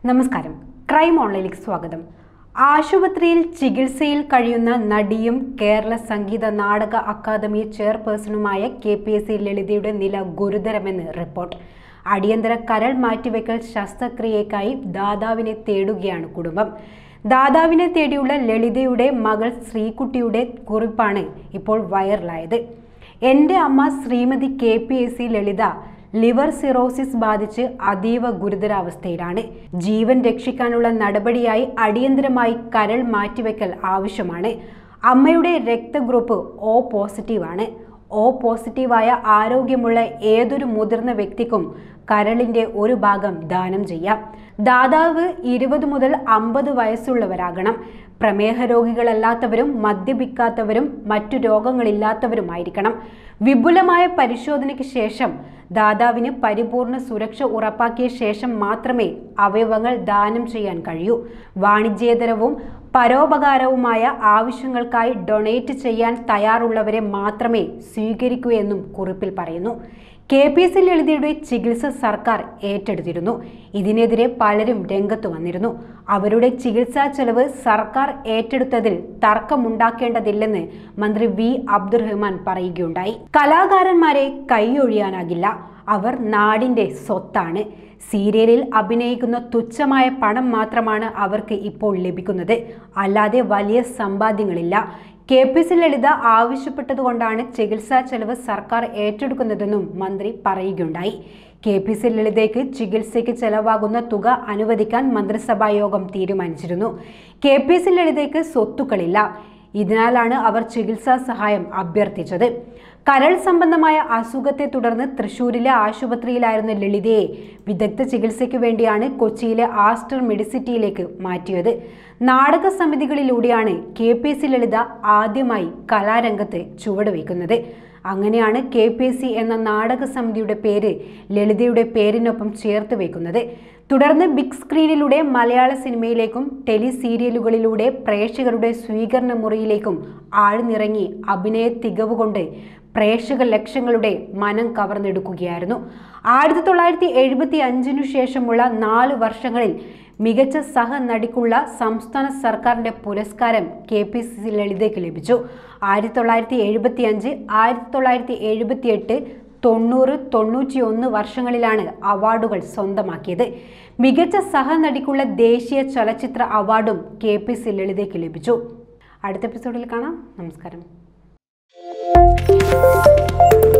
നമസ്കാരം ക്രൈം ഓൺലൈനിലേക്ക് സ്വാഗതം ആശുപത്രിയിൽ ചികിത്സയിൽ കഴിയുന്ന നടിയും കേരള സംഗീത നാടക അക്കാദമി ചെയർപേഴ്സണുമായ കെ പി എസ് സി ലളിതയുടെ നില ഗുരുതരമെന്ന് റിപ്പോർട്ട് അടിയന്തര കരൾ മാറ്റിവെക്കൽ ശസ്ത്രക്രിയയ്ക്കായി ദാതാവിനെ തേടുകയാണ് കുടുംബം ദാതാവിനെ തേടിയുള്ള ലളിതയുടെ മകൾ ശ്രീകുട്ടിയുടെ കുറിപ്പാണ് ഇപ്പോൾ വൈറലായത് എൻ്റെ അമ്മ Shrimati K P S C Lalitha liver cirrhosis ബാധിച്ച് അതീവ ഗുരുതരാവസ്ഥയിലാണ് ജീവൻ രക്ഷിക്കാനുള്ള നടപടിയായി അടിയന്തരമായി കരൾ മാറ്റിവെക്കൽ ആവശ്യമാണ് അമ്മയുടെ രക്തഗ്രൂപ്പ് ഒ പോസിറ്റീവാണ് ഒ പോസിറ്റീവായ ആരോഗ്യമുള്ള ഏതൊരു മുതിർന്ന വ്യക്തിക്കും കരളിൻ്റെ ഒരു ഭാഗം ദാനം ചെയ്യാം ദാതാവ് ഇരുപത് മുതൽ അമ്പത് വയസ്സുള്ളവരാകണം പ്രമേഹ രോഗികളല്ലാത്തവരും മദ്യപിക്കാത്തവരും മറ്റു രോഗങ്ങളില്ലാത്തവരുമായിരിക്കണം വിപുലമായ പരിശോധനയ്ക്ക് ശേഷം ദാതാവിന് പരിപൂർണ സുരക്ഷ ഉറപ്പാക്കിയ ശേഷം മാത്രമേ അവയവങ്ങൾ ദാനം ചെയ്യാൻ കഴിയൂ വാണിജ്യേതരവും പരോപകാരവുമായ ആവശ്യങ്ങൾക്കായി ഡൊണേറ്റ് ചെയ്യാൻ തയ്യാറുള്ളവരെ മാത്രമേ സ്വീകരിക്കൂ എന്നും കുറിപ്പിൽ പറയുന്നു കെ പി എസ് ലളിതയുടെ ചികിത്സ സർക്കാർ ഏറ്റെടുത്തിരുന്നു ഇതിനെതിരെ പലരും രംഗത്ത് വന്നിരുന്നു അവരുടെ ചികിത്സാ ചെലവ് സർക്കാർ ഏറ്റെടുത്തതിൽ തർക്കമുണ്ടാക്കേണ്ടതില്ലെന്ന് മന്ത്രി വി അബ്ദുറഹ്മാൻ പറയുകയുണ്ടായി കലാകാരന്മാരെ കൈയൊഴിയാനാകില്ല അവർ നാടിന്റെ സ്വത്താണ് സീരിയലിൽ അഭിനയിക്കുന്ന തുച്ഛമായ പണം മാത്രമാണ് അവർക്ക് ഇപ്പോൾ ലഭിക്കുന്നത് അല്ലാതെ വലിയ സമ്പാദ്യങ്ങളില്ല കെ പി സി ലളിത ആവശ്യപ്പെട്ടതുകൊണ്ടാണ് ചികിത്സാ ചെലവ് സർക്കാർ ഏറ്റെടുക്കുന്നതെന്നും മന്ത്രി പറയുകയുണ്ടായി കെ പി സി ലളിതയ്ക്ക് ചികിത്സയ്ക്ക് ചെലവാകുന്ന തുക അനുവദിക്കാൻ മന്ത്രിസഭാ യോഗം തീരുമാനിച്ചിരുന്നു കെ പി സി ലളിതയ്ക്ക് സ്വത്തുക്കളില്ല ഇതിനാലാണ് അവർ ചികിത്സാ സഹായം അഭ്യർത്ഥിച്ചത് കരൾ സംബന്ധമായ അസുഖത്തെ തുടർന്ന് തൃശൂരിലെ ആശുപത്രിയിലായിരുന്ന ലളിതയെ വിദഗ്ധ ചികിത്സയ്ക്ക് വേണ്ടിയാണ് കൊച്ചിയിലെ ആസ്റ്റർ മെഡിസിറ്റിയിലേക്ക് മാറ്റിയത് നാടക സമിതികളിലൂടെയാണ് കെ പി സി ലളിത ആദ്യമായി കലാരംഗത്ത് ചുവടുവെക്കുന്നത് അങ്ങനെയാണ് കെ പി സി എന്ന നാടക സമിതിയുടെ പേര് ലളിതയുടെ പേരിനൊപ്പം ചേർത്ത് വെക്കുന്നത് തുടർന്ന് ബിഗ് സ്ക്രീനിലൂടെ മലയാള സിനിമയിലേക്കും ടെലി സീരിയലുകളിലൂടെ പ്രേക്ഷകരുടെ സ്വീകരണ മുറിയിലേക്കും ആഴ്ന്നിറങ്ങി അഭിനയ തികവ് കൊണ്ട് പ്രേക്ഷക ലക്ഷങ്ങളുടെ മനം കവർന്നെടുക്കുകയായിരുന്നു ആയിരത്തി തൊള്ളായിരത്തി എഴുപത്തി അഞ്ചിനു ശേഷമുള്ള നാല് വർഷങ്ങളിൽ മികച്ച സഹനടിക്കുള്ള സംസ്ഥാന സർക്കാരിന്റെ പുരസ്കാരം കെ പി സി സി ലളിതയ്ക്ക് ലഭിച്ചു ആയിരത്തി തൊള്ളായിരത്തി എഴുപത്തി അഞ്ച് ആയിരത്തി തൊള്ളായിരത്തി എഴുപത്തി എട്ട് തൊണ്ണൂറ് തൊണ്ണൂറ്റി ഒന്ന് വർഷങ്ങളിലാണ് അവാർഡുകൾ സ്വന്തമാക്കിയത് മികച്ച സഹനടിക്കുള്ള ദേശീയ ചലച്ചിത്ര അവാർഡും കെ പി സി ലളിതയ്ക്ക് ലഭിച്ചു അടുത്ത എപ്പിസോഡിൽ കാണാം നമസ്കാരം